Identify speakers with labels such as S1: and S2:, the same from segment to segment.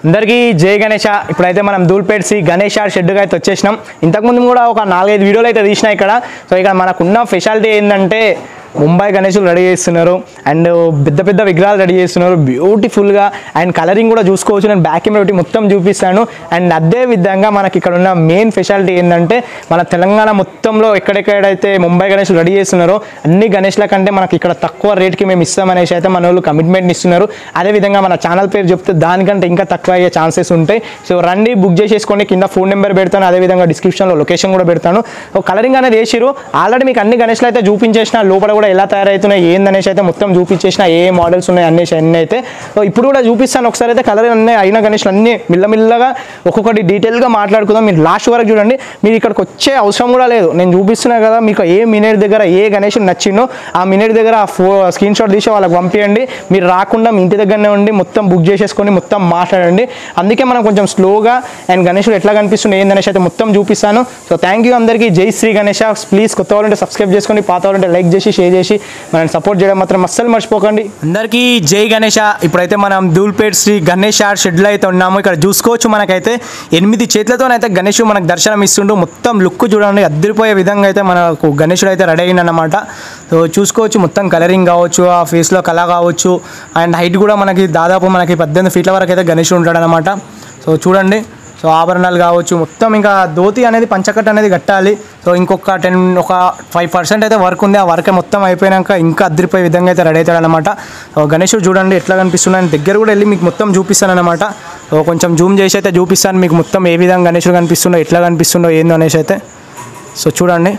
S1: అందరికీ జై గణేష ఇప్పుడైతే మనం ధూల్పేట్ సి గణేష్ షెడ్గా అయితే వచ్చేసినాం ఇంతకుముందు కూడా ఒక నాలుగైదు వీడియోలు అయితే తీసిన ఇక్కడ సో ఇక్కడ మనకున్న స్పెషాలిటీ ఏంటంటే ముంబై గణేషులు రెడీ చేస్తున్నారు అండ్ పెద్ద పెద్ద విగ్రహాలు రెడీ చేస్తున్నారు బ్యూటిఫుల్గా అండ్ కలరింగ్ కూడా చూసుకోవచ్చు నేను బ్యాక్ కెమెరా ఒకటి మొత్తం చూపిస్తాను అండ్ అదే విధంగా మనకి ఇక్కడ ఉన్న మెయిన్ స్పెషాలిటీ ఏంటంటే మన తెలంగాణ మొత్తంలో ఎక్కడెక్కడైతే ముంబై గణేషులు రెడీ చేస్తున్నారో అన్ని గణేష్ల కంటే మనకి ఇక్కడ తక్కువ రేట్కి మేము ఇస్తామనేసి అయితే మన వాళ్ళు కమిట్మెంట్ ఇస్తున్నారు అదేవిధంగా మన ఛానల్ పేరు చెప్తే దానికంటే ఇంకా తక్కువ అయ్యే ఛాన్సెస్ ఉంటాయి సో రండి బుక్ చేసేసుకోండి కింద ఫోన్ నెంబర్ పెడతాను అదేవిధంగా డిస్క్రిప్షన్లో లొకేషన్ కూడా పెడతాను సో కలరింగ్ అనేది వేసిరు ఆల్రెడీ మీకు అన్ని గణేష్లు అయితే చూపించేసిన లోపల కూడా ఎలా తయారవుతున్నాయి ఏందనేసి అయితే మొత్తం చూపించేసిన ఏ మోడల్స్ ఉన్నాయి అనేసి అన్నీ అయితే సో ఇప్పుడు కూడా చూపిస్తాను ఒకసారి అయితే కలర్ అన్నీ అయిన గణేష్లు అన్ని మిల్లమిల్లగా ఒక్కొక్కటి డీటెయిల్గా మాట్లాడుకుందాం మీరు లాస్ట్ వరకు చూడండి మీరు ఇక్కడికి వచ్చే అవసరం కూడా లేదు నేను చూపిస్తున్నా కదా మీకు ఏ మినిట్ దగ్గర ఏ గణేష్ నచ్చిందో ఆ మినిట్ దగ్గర ఆ ఫో స్క్రీన్ షాట్ తీసి వాళ్ళకి పంపించండి మీరు రాకుండా మీ ఇంటి దగ్గరనే ఉండి మొత్తం బుక్ చేసేసుకొని మొత్తం మాట్లాడండి అందుకే మనం కొంచెం స్లోగా అండ్ గణేషుడు ఎట్లా కనిపిస్తుంది ఏందనేసి అయితే మొత్తం చూపిస్తాను సో థ్యాంక్ యూ అందరికీ జై శ్రీ గణేష ప్లీజ్ కొత్త వాళ్ళంటే సబ్స్క్రైబ్ చేసుకోండి పాత వాళ్ళంటే లైక్ చేసి షేర్ చేసి మనం సపోర్ట్ చేయడం మాత్రం అస్సలు మర్చిపోకండి అందరికీ జై గణేష ఇప్పుడైతే మనం ధూల్పేట్ శ్రీ గణేష్ ఆర్ షెడ్లో అయితే ఉన్నాము ఇక్కడ చూసుకోవచ్చు మనకైతే ఎనిమిది చేతులతోనైతే గణేష్ మనకు దర్శనం ఇస్తుండు మొత్తం లుక్ చూడండి అద్దరిపోయే విధంగా అయితే మనకు గణేశుడు అయితే రెడీ అయిందన్నమాట సో చూసుకోవచ్చు మొత్తం కలరింగ్ కావచ్చు ఆ ఫేస్లో కళ కావచ్చు అండ్ హైట్ కూడా మనకి దాదాపు మనకి పద్దెనిమిది ఫీట్ల వరకు అయితే గణేశుడు ఉంటాడనమాట సో చూడండి సో ఆభరణాలు కావచ్చు మొత్తం ఇంకా ధోతి అనేది పంచకట్ట అనేది కట్టాలి సో ఇంకొక టెన్ ఒక ఫైవ్ పర్సెంట్ అయితే వర్క్ ఉంది ఆ వర్క్ మొత్తం అయిపోయాక ఇంకా అద్దరిపోయే విధంగా అయితే రెడీ అవుతాడు అనమాట సో గణేశుడు చూడండి ఎట్లా కనిపిస్తున్నాను దగ్గర కూడా వెళ్ళి మీకు మొత్తం చూపిస్తాను అనమాట సో కొంచెం జూమ్ చేసి అయితే చూపిస్తాను మీకు మొత్తం ఏ విధంగా గణేశుడు కనిపిస్తుండో ఎట్లా కనిపిస్తుండో ఏందో అనేసి అయితే సో చూడండి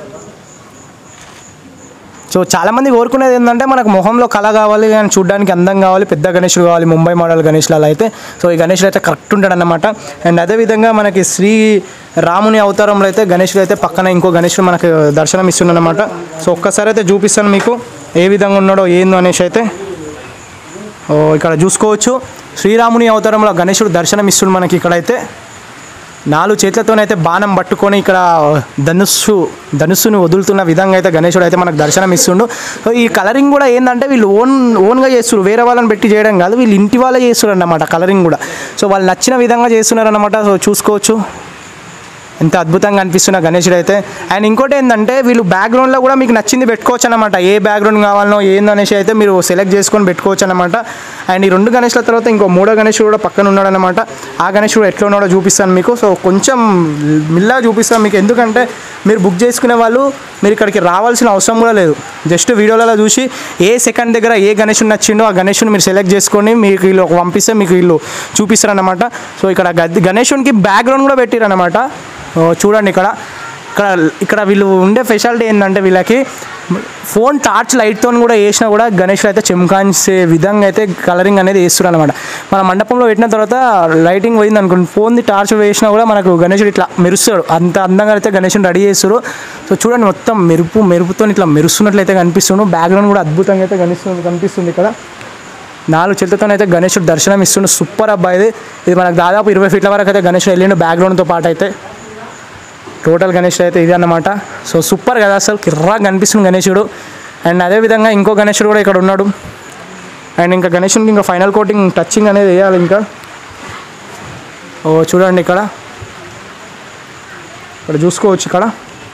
S1: సో చాలామంది కోరుకునేది ఏంటంటే మనకు మొహంలో కళ కావాలి అని చూడడానికి అందం కావాలి పెద్ద గణేశుడు కావాలి ముంబై మోడల్ గణేష్లలో అయితే సో ఈ గణేశుడు అయితే కరెక్ట్ ఉంటాడు అనమాట అండ్ అదేవిధంగా మనకి శ్రీ రాముని అవతారంలో అయితే గణేశుడు అయితే పక్కన ఇంకో గణేశుడు మనకు దర్శనం ఇస్తుండనమాట సో ఒక్కసారి అయితే చూపిస్తాను మీకు ఏ విధంగా ఉన్నాడో ఏందో అనేసి అయితే ఓ ఇక్కడ చూసుకోవచ్చు శ్రీరాముని అవతారంలో గణేశుడు దర్శనం ఇస్తుండు మనకి ఇక్కడైతే నాలుగు చేతులతోనైతే బాణం పట్టుకొని ఇక్కడ ధనుస్సు ధనుస్సుని వదులుతున్న విధంగా అయితే గణేశుడు అయితే మనకు దర్శనం ఇస్తుండు సో ఈ కలరింగ్ కూడా ఏంటంటే వీళ్ళు ఓన్ ఓన్గా చేస్తున్నారు వేరే వాళ్ళని పెట్టి చేయడం కాదు వీళ్ళు ఇంటి వాళ్ళే చేస్తున్నారు అన్నమాట కలరింగ్ కూడా సో వాళ్ళు నచ్చిన విధంగా చేస్తున్నారు అన్నమాట సో చూసుకోవచ్చు ఎంత అద్భుతంగా అనిపిస్తున్న గణేశుడు అయితే అండ్ ఇంకోటి ఏంటంటే వీళ్ళు బ్యాక్గ్రౌండ్లో కూడా మీకు నచ్చింది పెట్టుకోవచ్చు అనమాట ఏ బ్యాక్గ్రౌండ్ కావాలనో ఏందనేసి అయితే మీరు సెలెక్ట్ చేసుకొని పెట్టుకోవచ్చు అనమాట అండ్ ఈ రెండు గణేష్ల తర్వాత ఇంకో మూడో గణేశుడు కూడా పక్కన ఉన్నాడు అనమాట ఆ గణేశుడు ఎట్లా ఉన్నాడో చూపిస్తాను మీకు సో కొంచెం మిల్లా చూపిస్తాను మీకు ఎందుకంటే మీరు బుక్ చేసుకునే వాళ్ళు మీరు ఇక్కడికి రావాల్సిన అవసరం కూడా లేదు జస్ట్ వీడియోలలో చూసి ఏ సెకండ్ దగ్గర ఏ గణేశుడు నచ్చిండో ఆ గణేశుని మీరు సెలెక్ట్ చేసుకొని మీకు వీళ్ళు ఒక పంపిస్తే మీకు వీళ్ళు చూపిస్తారనమాట సో ఇక్కడ గద్ది గణేశునికి బ్యాక్గ్రౌండ్ కూడా పెట్టిరనమాట ఓ, చూడండి ఇక్కడ ఇక్కడ ఇక్కడ వీళ్ళు ఉండే స్పెషాలిటీ ఏంటంటే వీళ్ళకి ఫోన్ టార్చ్ లైట్తో కూడా వేసినా కూడా గణేష్ అయితే చెమ్కాన్సే విధంగా అయితే కలరింగ్ అనేది వేస్తున్నారు అనమాట మన మండపంలో పెట్టిన తర్వాత లైటింగ్ పోయింది అనుకోండి ఫోన్ది టార్చ్ వేసినా కూడా మనకు గణేశుడు ఇట్లా మెరుస్తాడు అంత అందంగా అయితే గణేశుని రెడీ చేస్తారు సో చూడండి మొత్తం మెరుపు మెరుపుతో ఇట్లా మెరుస్తున్నట్లయితే కనిపిస్తుండు బ్యాక్గ్రౌండ్ కూడా అద్భుతంగా అయితే కనిపిస్తుంది కనిపిస్తుంది ఇక్కడ నాలుగు చేతులతో అయితే గణేశుడు దర్శనం ఇస్తుండు సూపర్ అబ్బాయి ఇది ఇది మనకు దాదాపు ఇరవై ఫీట్ల వరకు అయితే గణేశుడు వెళ్ళిండు బ్యాక్గ్రౌండ్తో పాటు అయితే టోటల్ గణేష్ అయితే ఇది అన్నమాట సో సూపర్ కదా అసలు కిర్రా కనిపిస్తుంది గణేశుడు అండ్ అదేవిధంగా ఇంకో గణేశుడు కూడా ఇక్కడ ఉన్నాడు అండ్ ఇంకా గణేశునికి ఇంకా ఫైనల్ కోటింగ్ టచింగ్ అనేది వేయాలి ఇంకా ఓ చూడండి ఇక్కడ ఇక్కడ చూసుకోవచ్చు ఇక్కడ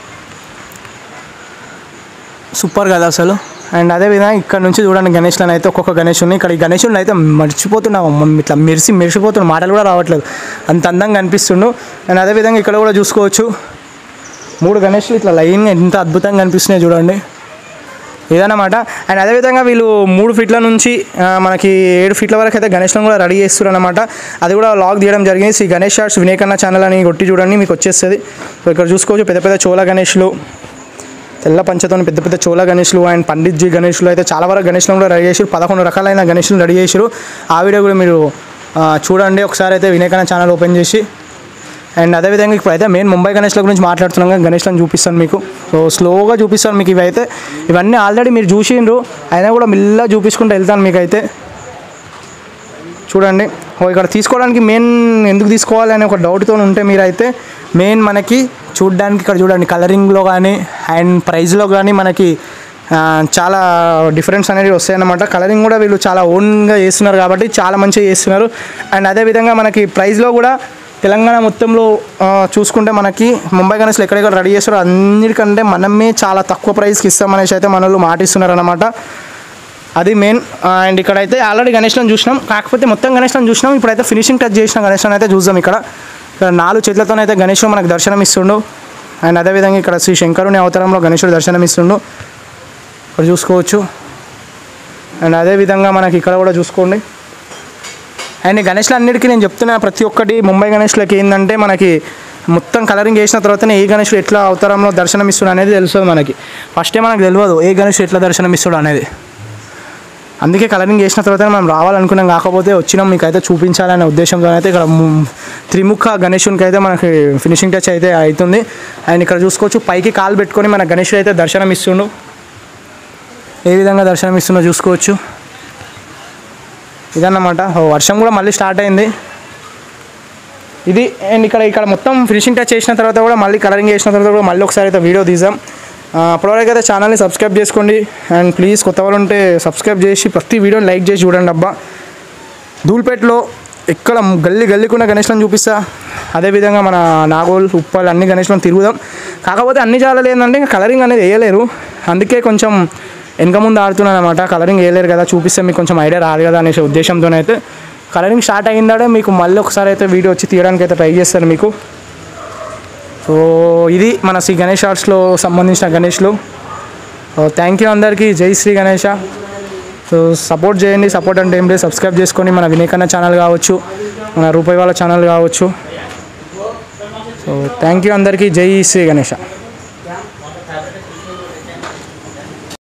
S1: సూపర్ కదా అసలు అండ్ అదేవిధంగా ఇక్కడ నుంచి చూడండి గణేష్లను అయితే ఒక్కొక్క గణేషుని ఇక్కడ ఈ గణేషుని అయితే మర్చిపోతున్నాం మనం ఇట్లా మెరిసి మెరిసిపోతున్న మాటలు కూడా రావట్లేదు అంత అందంగా అనిపిస్తుండు అండ్ అదేవిధంగా ఇక్కడ కూడా చూసుకోవచ్చు మూడు గణేష్లు ఇట్లా లైన్గా ఎంత అద్భుతంగా కనిపిస్తున్నాయి చూడండి ఇదన్నమాట అండ్ అదేవిధంగా వీళ్ళు మూడు ఫీట్ల నుంచి ఆ, మనకి ఏడు ఫీట్ల వరకు అయితే గణేష్లను కూడా రెడీ చేస్తారు అనమాట అది కూడా లాగ్ తీయడం జరిగింది శ్రీ గణేష్ షార్ట్స్ వినేకన్న ఛానల్ అని కొట్టి చూడండి మీకు వచ్చేస్తుంది సో ఇక్కడ చూసుకోవచ్చు పెద్ద పెద్ద చోళ గణేష్లు తెల్ల పంచతోని పెద్ద పెద్ద చోళ గణేష్లు అండ్ పండిత్ జీ గణేష్లు అయితే చాలా వరకు గణేష్లను కూడా రెడీ చేసారు పదకొండు రకాలైన గణేష్లను రెడీ చేసారు ఆ వీడియో కూడా మీరు ఆ, చూడండి ఒకసారి అయితే వినేకన్న ఛానల్ ఓపెన్ చేసి అండ్ అదేవిధంగా ఇప్పుడు అయితే మెయిన్ ముంబై గణేష్ల గురించి మాట్లాడుతున్నాం కానీ గణేష్లను చూపిస్తాను మీకు సో స్లోగా చూపిస్తాను మీకు ఇవైతే ఇవన్నీ ఆల్రెడీ మీరు చూసిండ్రు అయినా కూడా మెల్లగా చూపించుకుంటూ వెళ్తాను మీకు అయితే చూడండి ఓ ఇక్కడ తీసుకోవడానికి మెయిన్ ఎందుకు తీసుకోవాలి అనే ఒక డౌట్తో ఉంటే మీరైతే మెయిన్ మనకి చూడడానికి ఇక్కడ చూడండి కలరింగ్లో కానీ అండ్ ప్రైస్లో కానీ మనకి ఆ, చాలా డిఫరెన్స్ అనేవి వస్తాయన్నమాట కలరింగ్ కూడా వీళ్ళు చాలా ఓన్గా చేస్తున్నారు కాబట్టి చాలా మంచిగా చేస్తున్నారు అండ్ అదేవిధంగా మనకి ప్రైస్లో కూడా తెలంగాణ మొత్తంలో ఆ, చూసుకుంటే మనకి ముంబై గణేష్లు ఎక్కడెక్కడ రెడీ చేస్తారో అన్నిటికంటే మనమే చాలా తక్కువ ప్రైస్కి ఇస్తామనేసి అయితే మన వాళ్ళు మాటిస్తున్నారు అనమాట అది మెయిన్ అండ్ ఇక్కడైతే ఆల్రెడీ గణేష్లను చూసినాం కాకపోతే మొత్తం గణేష్లను చూసినాం ఇప్పుడైతే ఫినిషింగ్ టచ్ చేసిన గణేష్లను అయితే చూద్దాం ఇక్కడ ఇక్కడ నాలుగు చేతులతోనైతే గణేశుడు మనకు దర్శనం ఇస్తుండు అండ్ అదేవిధంగా ఇక్కడ శ్రీ శంకరుని అవతారంలో గణేశుడు దర్శనం ఇస్తుండు ఇక్కడ చూసుకోవచ్చు అండ్ అదేవిధంగా మనకి ఇక్కడ కూడా చూసుకోండి అండ్ ఈ గణేష్లు అన్నిటికీ నేను చెప్తున్నా ప్రతి ఒక్కటి ముంబై గణేష్లకి ఏంటంటే మనకి మొత్తం కలరింగ్ చేసిన తర్వాతనే ఏ గణేశుడు ఎట్లా అవతారంలో దర్శనం ఇస్తుడు అనేది తెలుస్తుంది మనకి ఫస్టే మనకు తెలియదు ఏ గణేశుడు ఎట్లా దర్శనం ఇస్తుడు అనేది అందుకే కలరింగ్ చేసిన తర్వాత మనం రావాలనుకున్నాం కాకపోతే వచ్చినాం మీకు అయితే చూపించాలనే ఉద్దేశంతో అయితే ఇక్కడ ము- త్రిముఖ గణేశునికి అయితే మనకి ఫినిషింగ్ టచ్ అయితే అవుతుంది అండ్ ఇక్కడ చూసుకోవచ్చు పైకి కాలు పెట్టుకొని మన గణేశుడు అయితే దర్శనం ఇస్తుండు ఏ విధంగా దర్శనం ఇస్తుందో చూసుకోవచ్చు ఇదన్నమాట ఓ వర్షం కూడా మళ్ళీ స్టార్ట్ అయింది ఇది అండ్ ఇక్కడ ఇక్కడ మొత్తం ఫినిషింగ్ టచ్ చేసిన తర్వాత కూడా మళ్ళీ కలరింగ్ చేసిన తర్వాత కూడా మళ్ళీ ఒకసారి అయితే వీడియో తీసాం అప్పటివరకు అయితే ఛానల్ని సబ్స్క్రైబ్ చేసుకోండి అండ్ ప్లీజ్ కొత్త వాళ్ళు ఉంటే సబ్స్క్రైబ్ చేసి ప్రతి వీడియోని లైక్ చేసి చూడండి అబ్బా ధూల్పేటలో ఎక్కడ గల్లీ గల్లీకున్న గణేష్లను చూపిస్తా అదేవిధంగా మన నాగోల్ ఉప్పల్ అన్ని గణేష్లను తిరుగుదాం కాకపోతే అన్ని జాగాలు ఏంటంటే ఇంకా కలరింగ్ అనేది వేయలేరు అందుకే కొంచెం వెనక ముందు ఆడుతున్నాను అనమాట కలరింగ్ వేయలేరు కదా చూపిస్తే మీకు కొంచెం ఐడియా రాదు కదా అనే ఉద్దేశంతోనైతే కలరింగ్ స్టార్ట్ అయిందాడే మీకు మళ్ళీ ఒకసారి అయితే వీడియో వచ్చి తీయడానికి అయితే ట్రై చేస్తాను మీకు సో ఇది మన శ్రీ గణేష్ ఆర్ట్స్లో సంబంధించిన గణేష్లు థ్యాంక్ యూ అందరికీ జై శ్రీ గణేష సో సపోర్ట్ చేయండి సపోర్ట్ అంటే ఏం లేదు సబ్స్క్రైబ్ చేసుకొని మన వినేకన్న ఛానల్ కావచ్చు మన రూపాయి వాళ్ళ ఛానల్ కావచ్చు సో థ్యాంక్ యూ అందరికీ జై శ్రీ గణేష